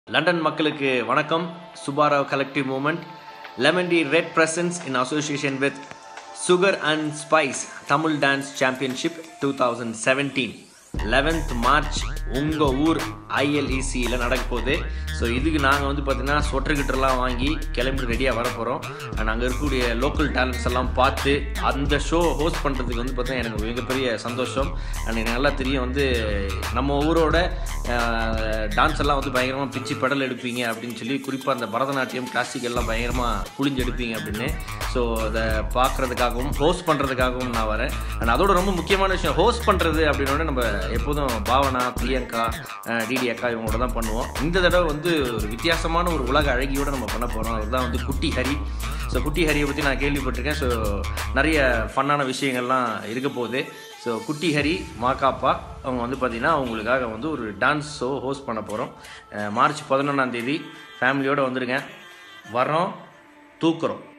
London மக்களுக்கு வணக்கம் Subbarao collective moment lemon tea red presence in association with sugar and spice Tamil dance championship two thousand seventeen eleventh March உங்கள் ஊர் ஐஎல்இசியில் நடக்க போகுது so இதுக்கு நாங்கள் வந்து பார்த்தீங்கன்னா ஸ்வெட்டர் கிட்டர்லாம் வாங்கி கிளம்பி ரெடியாக வர போகிறோம் அண்ட் அங்கே இருக்கக்கூடிய லோக்கல் டேலண்ட்ஸ் எல்லாம் பார்த்து அந்த ஷோ ஹோஸ்ட் பண்ணுறதுக்கு வந்து பார்த்தீங்கன்னா எனக்கு மிகப்பெரிய சந்தோஷம் அண்ட் எனக்கு நல்லா தெரியும் வந்து நம்ம ஊரோட டான்ஸ் எல்லாம் வந்து பயங்கரமாக பிச்சு பெடல் எடுப்பீங்க அப்படின்னு சொல்லி குறிப்பாக அந்த பரதநாட்டியம் கிளாசிக் எல்லாம் பயங்கரமாக புளிஞ்சு எடுப்பீங்க அப்படின்னு ஸோ அதை பார்க்குறதுக்காகவும் ஹோஸ்ட் பண்ணுறதுக்காகவும் நான் வரேன் அண்ட் அதோட ரொம்ப முக்கியமான விஷயம் ஹோஸ்ட் பண்ணுறது அப்படின்னோட நம்ம எப்போதும் பாவனா பிரியங்கா அஹ் டிடி அக்கா இவங்களோட தான் பண்ணுவோம் இந்த தடவை வந்து ஒரு வித்தியாசமான ஒரு உலக அழகியோடு நம்ம பண்ண போகிறோம் அதுதான் வந்து குட்டி ஹரி ஸோ குட்டி ஹரியை பற்றி நான் கேள்விப்பட்டிருக்கேன் ஸோ நிறைய ஃபன்னான விஷயங்கள்லாம் இருக்க போகுது ஸோ குட்டி ஹரி மாக்காப்பா அவங்க வந்து பார்த்திங்கன்னா அவங்களுக்காக வந்து ஒரு டான்ஸ் ஷோ ஹோஸ்ட் பண்ண போகிறோம் மார்ச் பதினொன்றாம் தேதி ஃபேமிலியோடு வந்துடுங்க வரோம் தூக்குறோம்